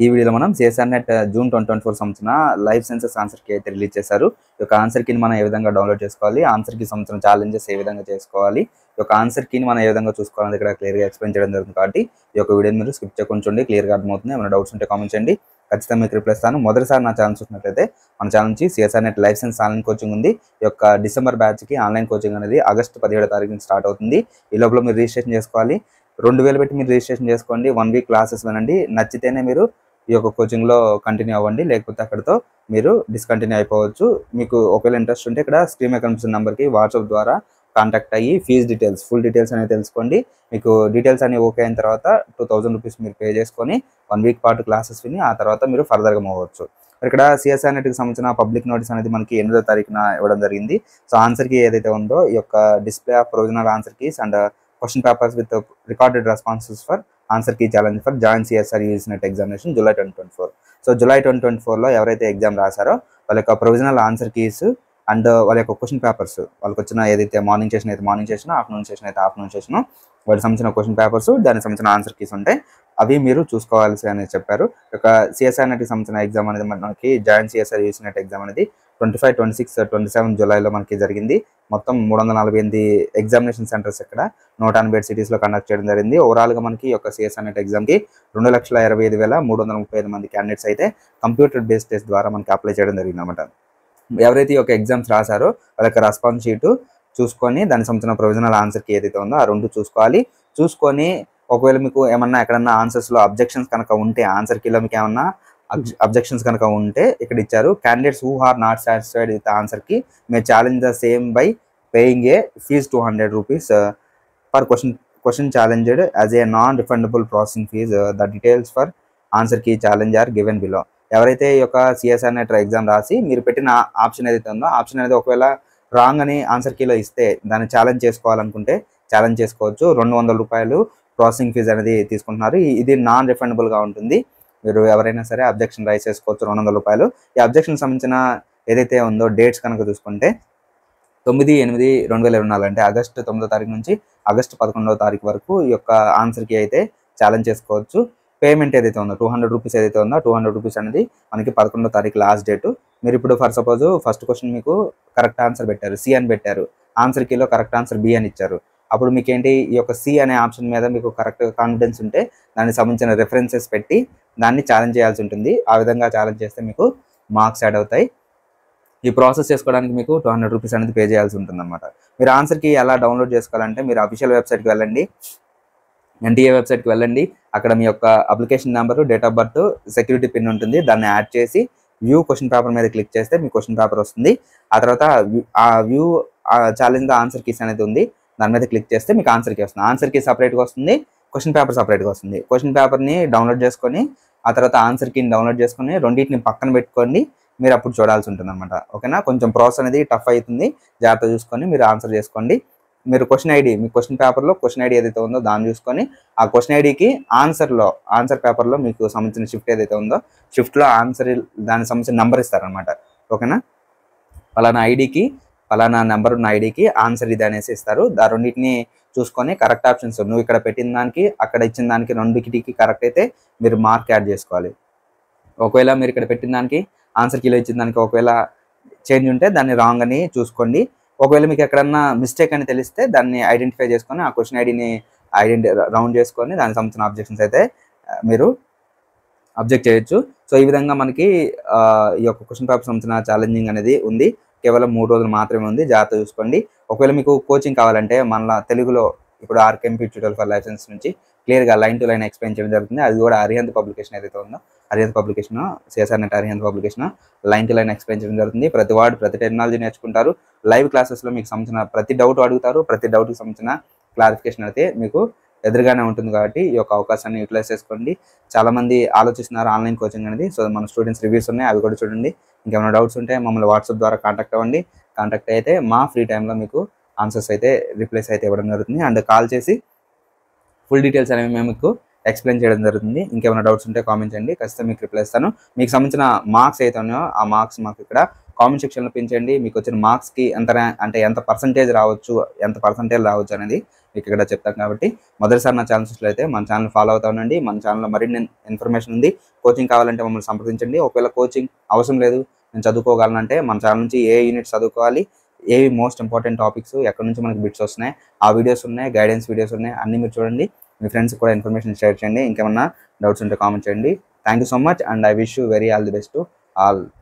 ఈ వీడియోలో మనం CSIR NET June twenty twenty four సంవత్సరం లైవ్ సెన్సెస్ ఆన్సర్ కి అయితే రిలీజ్ చేశారు ఈ యొక్క ఆన్సర్ కి మనం ఏ విధంగా డౌన్లోడ్ చేసుకోవాలి ఆన్సర్ కి సంవత్సరం ఛాలెంజెస్ ఏ విధంగా చేసుకోవాలి ఈ యొక్క ఆన్సర్ కి మనం ఏ విధంగా చూసుకోవాలని ఇక్కడ క్లియర్ గా ఎక్స్ప్లెయిన్ చేయడం జరుగుతుంది కాబట్టి ఈ యొక్క వీడియోని మీరు స్కిప్ చేయకుండా చూడండి క్లియర్ గా అర్థమవుతుంది ఏమైనా డౌట్స్ ఉంటే కామెంట్ చేయండి ఖచ్చితంగా మీకు రిప్లై ఇస్తాను మొదటిసారి నా ఛానల్ చూసినట్లయితే మన ఛానల్ నుంచి CSIR NET life science online coaching ఉంది ఈ యొక్క డిసెంబర్ బ్యాచ్ కి ఆన్లైన్ కోచింగ్ అనేది ఆగస్టు పదిహేడో తారీఖు నుంచి స్టార్ట్ అవుతుంది ఈ లోపల మీరు రిజిస్ట్రేషన్ చేసుకోవాలి రెండు వేలు పెట్టి మీరు రిజిస్ట్రేషన్ చేసుకోండి వన్ వీక్ క్లాసెస్ వినండి నచ్చితేనే మీరు ఈ యొక్క కోచింగ్ లో కంటిన్యూ అవ్వండి లేకపోతే అక్కడితో మీరు డిస్కంటిన్యూ అయిపోవచ్చు మీకు ఒకవేళ ఇంట్రెస్ట్ ఉంటే ఇక్కడ స్క్రీన్ మీద కనిపిస్తున్న నెంబర్కి వాట్సాప్ ద్వారా కాంటాక్ట్ అయ్యి ఫీజ్ డీటెయిల్స్ ఫుల్ డీటెయిల్స్ అనేవి తెలుసుకోండి మీకు డీటెయిల్స్ అనేవి ఓకే అయిన తర్వాత టూ థౌసండ్ రూపీస్ మీరు పే చేసుకొని వన్ వీక్ పాటు క్లాసెస్ విని ఆ తర్వాత మీరు ఫర్దర్గా మూవ్ అవ్వచ్చు ఇక్కడ సిఎస్ఆర్ నెట్కి సంబంధించిన పబ్లిక్ నోటీస్ అనేది మనకి ఎనిమిదో తారీఖున ఇవ్వడం జరిగింది సో ఆన్సర్కి ఏదైతే ఉందో ఈ యొక్క display of provisional answer keys and question papers with recorded responses for answer key challenge for joint CSIR UGC NET examination July twenty twenty four so July twenty twenty ఫోర్లో ఎవరైతే ఎగ్జామ్ రాశారో వాళ్ళ యొక్క provisional answer keys and వాళ్ళ యొక్క question papers వాళ్ళకి వచ్చిన ఏదైతే మార్నింగ్ సెషన్ అయితే మార్నింగ్ సెషన్ ఆఫ్టర్నూన్ సెషన్ అయితే ఆఫ్టర్నూన్ సెషన్ వాళ్ళకి సంబంధించిన క్వశ్చన్ పేపర్స్ దానికి సంబంధించిన ఆన్సర్ కీస్ ఉంటాయి అవి మీరు చూసుకోవాల్సి అనేది చెప్పారు ఒక సిఎస్ఆర్ నెట్కి సంబంధించిన ఎగ్జామ్ అనేది మనకి joint CSIR UGC NET exam అనేది twenty five twenty six twenty seven జూలైలో మనకి జరిగింది మొత్తం మూడు వందల నలభై ఎనిమిది ఎగ్జామినేషన్ సెంటర్స్ ఇక్కడ నూట ఎనభై ఏడు సిటీస్లో కండక్ట్ చేయడం జరిగింది ఓవరాల్గా మనకి ఈ యొక్క సిఎస్ఆర్ నెట్ ఎగ్జామ్కి రెండు లక్షల ఇరవై ఐదు వేల మూడు వందల ముప్పై ఐదు మంది క్యాండిడేట్స్ అయితే కంప్యూటర్ బేస్డ్ టెస్ట్ ద్వారా మనకి అప్లై చేయడం జరిగింది అనమాట ఎవరైతే ఈ యొక్క ఎగ్జామ్స్ రాశారో వాళ్ళ యొక్క రెస్పాన్స్ షీటు చూసుకొని దానికి సంబంధించిన ప్రొవిజనల్ ఆన్సర్కి ఏదైతే ఉందో ఆ రెండు చూసుకోవాలి చూసుకొని ఒకవేళ మీకు ఏమన్నా ఎక్కడన్నా ఆన్సర్స్లో అబ్జెక్షన్స్ కనుక ఉంటే ఆన్సర్ కిలో మీకు ఏమన్నా అబ్జెక్షన్స్ కనుక ఉంటే ఇక్కడ ఇచ్చారు candidates who are not satisfied with answer key may challenge the same by paying a fee two hundred rupees for question question challenged as a non refundable processing fee the details for answer key challenge are given below ఎవరైతే ఈ యొక్క CSR net exam రాసి మీరు పెట్టిన option ఏదైతే ఉందో option అనేది ఒకవేళ రాంగ్ అని ఆన్సర్ కీలో ఇస్తే దాన్ని ఛాలెంజ్ చేసుకోవాలనుకుంటే ఛాలెంజ్ చేసుకోవచ్చు రెండు వందల రూపాయలు ప్రాసెసింగ్ ఫీజ్ అనేది తీసుకుంటున్నారు ఈ- ఇది నాన్ రిఫండబుల్ గా ఉంటుంది మీరు ఎవరైనా సరే అబ్జెక్షన్ రైజ్ చేసుకోవచ్చు రెండు వందల రూపాయలు ఈ అబ్జెక్షన్ సంబంధించిన ఏదైతే ఉందో డేట్స్ కనుక చూసుకుంటే తొమ్మిది ఎనిమిది రెండు వేల ఇరవై నాలుగు అంటే ఆగస్టు తొమ్మిదో తారీఖు నుంచి ఆగస్టు పదకొండవ తారీఖు వరకు ఈ యొక్క ఆన్సర్కి అయితే ఛాలెంజ్ చేసుకోవచ్చు పేమెంట్ ఏదైతే ఉందో టూ హండ్రెడ్ రూపీస్ ఏదైతే ఉందో టూ హండ్రెడ్ రూపీస్ అనేది మనకి పదకొండో తారీఖు లాస్ట్ డేట్ మీరు ఇప్పుడు ఫర్ సపోజ్ ఫస్ట్ క్వశ్చన్ మీకు కరెక్ట్ ఆన్సర్ పెట్టారు సి అని పెట్టారు ఆన్సర్ కీలో కరెక్ట్ ఆన్సర్ బి అని ఇచ్చారు అప్పుడు మీకు ఏంటి ఈ యొక్క సి అనే ఆప్షన్ మీద మీకు కరెక్ట్ కాన్ఫిడెన్స్ ఉంటే దానికి సంబంధించిన రెఫరెన్సెస్ పెట్టి దాన్ని ఛాలెంజ్ చేయాల్సి ఉంటుంది ఆ విధంగా ఛాలెంజ్ చేస్తే మీకు మార్క్స్ యాడ్ అవుతాయి ఈ ప్రాసెస్ చేసుకోవడానికి మీకు టూ హండ్రెడ్ రూపీస్ అనేది పే చేయాల్సి ఉంటుంది అనమాట మీరు ఆన్సర్కి ఎలా డౌన్లోడ్ చేసుకోవాలంటే మీరు అఫీషియల్ వెబ్సైట్కి వెళ్ళండి ఎన్టీఏ వెబ్సైట్కి వెళ్ళండి అక్కడ మీ యొక్క application number date of birth security pin ఉంటుంది దాన్ని యాడ్ చేసి వ్యూ క్వశ్చన్ పేపర్ మీద క్లిక్ చేస్తే మీ క్వశ్చన్ పేపర్ వస్తుంది ఆ తర్వాత view- ఆ view challenge the answer keys అనేది ఉంది దాని మీద క్లిక్ చేస్తే మీకు ఆన్సర్ కీ వస్తుంది ఆన్సర్ కీ సపరేట్గా వస్తుంది క్వశ్చన్ పేపర్ సపరేట్గా వస్తుంది క్వశ్చన్ పేపర్ని డౌన్లోడ్ చేసుకొని ఆ తర్వాత ఆన్సర్ కీని డౌన్లోడ్ చేసుకొని రెండింటిని పక్కన పెట్టుకొని మీరు అప్పుడు చూడాల్సి ఉంటుంది అనమాట ఓకేనా కొంచెం ప్రాసెస్ అనేది టఫ్ అవుతుంది జాగ్రత్త చూసుకొని మీరు ఆన్సర్ చేసుకోండి మీరు క్వశ్చన్ ఐడి మీ క్వశ్చన్ పేపర్లో క్వశ్చన్ ఐడి ఏదైతే ఉందో దాన్ని చూసుకొని ఆ క్వశ్చన్ ఐడికి ఆన్సర్లో ఆన్సర్ పేపర్లో మీకు సంబంధించిన షిఫ్ట్ ఏదైతే ఉందో షిఫ్ట్లో ఆన్సర్ దానికి సంబంధించిన నెంబర్ ఇస్తారనమాట ఓకేనా పలానా ఐడికి పలానా నెంబర్ ఉన్న ఐడికి ఆన్సర్ ఇది అనేసి ఇస్తారు ఆ రెండింటిని చూసుకొని కరెక్ట్ ఆప్షన్స్ నువ్వు ఇక్కడ పెట్టిన దానికి అక్కడ ఇచ్చిన దానికి రెండుకి కరెక్ట్ అయితే మీరు మార్క్ యాడ్ చేసుకోవాలి ఒకవేళ మీరు ఇక్కడ పెట్టిన దానికి ఆన్సర్ కిలో ఇచ్చిన దానికి ఒకవేళ చేంజ్ ఉంటే దాన్ని రాంగ్ అని చూసుకోండి ఒకవేళ మీకు ఎక్కడన్నా మిస్టేక్ అని తెలిస్తే దాన్ని ఐడెంటిఫై చేసుకొని ఆ క్వశ్చన్ ఐడిని ఐడెంటి రౌండ్ చేసుకొని దానికి సంబంధించిన అబ్జెక్షన్స్ అయితే ఆ, మీరు అబ్జెక్ట్ చేయొచ్చు సో ఈ విధంగా మనకి ఆ, ఈ యొక్క క్వశ్చన్ పేపర్ సంబంధించిన ఛాలెంజింగ్ అనేది ఉంది కేవలం మూడు రోజులు మాత్రమే ఉంది జాగ్రత్త చూసుకోండి ఒకవేళ మీకు కోచింగ్ కావాలంటే మన తెలుగులో ఇప్పుడు ఆర్కెంపీ ట్యూటోరియల్ ఫర్ లైసెన్స్ నుంచి క్లియర్గా లైన్ టు లైన్ ఎక్స్ప్లెయిన్ చేయడం జరుగుతుంది అది కూడా అరిహంత్ పబ్లికేషన్ ఏదైతే ఉందో Arihant publication CSIR NET Arihant publication line to line explain చేయడం జరుగుతుంది ప్రతి వార్డు ప్రతి టెక్నాలజీ నేర్చుకుంటారు లైవ్ క్లాసెస్లో మీకు సంబంధించిన ప్రతి డౌట్ అడుగుతారు ప్రతి డౌట్కి సంబంధించిన క్లారిఫికేషన్ అయితే మీకు ఎదురుగానే ఉంటుంది కాబట్టి ఈ యొక్క అవకాశాన్ని యూటిలైజ్ చేసుకోండి చాలా మంది ఆలోచిస్తున్నారు ఆన్లైన్ కోచింగ్ అనేది సో మన స్టూడెంట్స్ రివ్యూస్ ఉన్నాయి అవి కూడా చూడండి ఇంకేమైనా డౌట్స్ ఉంటే మమ్మల్ని వాట్సాప్ ద్వారా కాంటాక్ట్ అవ్వండి కాంటాక్ట్ అయితే మా ఫ్రీ టైంలో మీకు ఆన్సర్స్ అయితే రిప్లైస్ అయితే ఇవ్వడం జరుగుతుంది అండ్ కాల్ చేసి ఫుల్ డీటెయిల్స్ అనేవి మేము మీకు ఎక్స్ప్లెయిన్ చేయడం జరుగుతుంది ఇంకేమైనా డౌట్స్ ఉంటే కామెంట్ చేయండి ఖచ్చితంగా మీకు రిప్లై ఇస్తాను మీకు సంబంధించిన మార్క్స్ అయితే ఉన్నాయో ఆ మార్క్స్ మాకు ఇక్కడ కామెంట్ సెక్షన్లో పెంచండి మీకు వచ్చిన మార్క్స్కి ఎంత ర్యా- అంటే ఎంత పర్సంటేజ్ రావచ్చు ఎంత పర్సంటేజ్ రావచ్చు అనేది మీకు ఇక్కడ చెప్తాను కాబట్టి మొదటిసారి నా ఛానల్ చూసినట్లయితే మన ఛానల్ ఫాలో అవుతా ఉండండి మన ఛానల్లో మరిన్ని ఇన్ఫర్మేషన్ ఉంది కోచింగ్ కావాలంటే మమ్మల్ని సంప్రదించండి ఒకవేళ కోచింగ్ అవసరం లేదు నేను చదువుకోగలనంటే మన ఛానల్ నుంచి ఏ యూనిట్స్ చదువుకోవాలి ఏవి మోస్ట్ ఇంపార్టెంట్ టాపిక్స్ ఎక్కడి నుంచి మనకి బిట్స్ వస్తున్నాయి ఆ వీడియోస్ ఉన్నాయి గైడెన్స్ వీడియోస్ ఉన్నాయి అన్ని మీరు చూడండి మీ ఫ్రెండ్స్ కూడా ఇన్ఫర్మేషన్ షేర్ చేయండి ఇంకేమన్నా డౌట్స్ ఉంటే కామెంట్ చేయండి thank you so much and I wish you very all the best all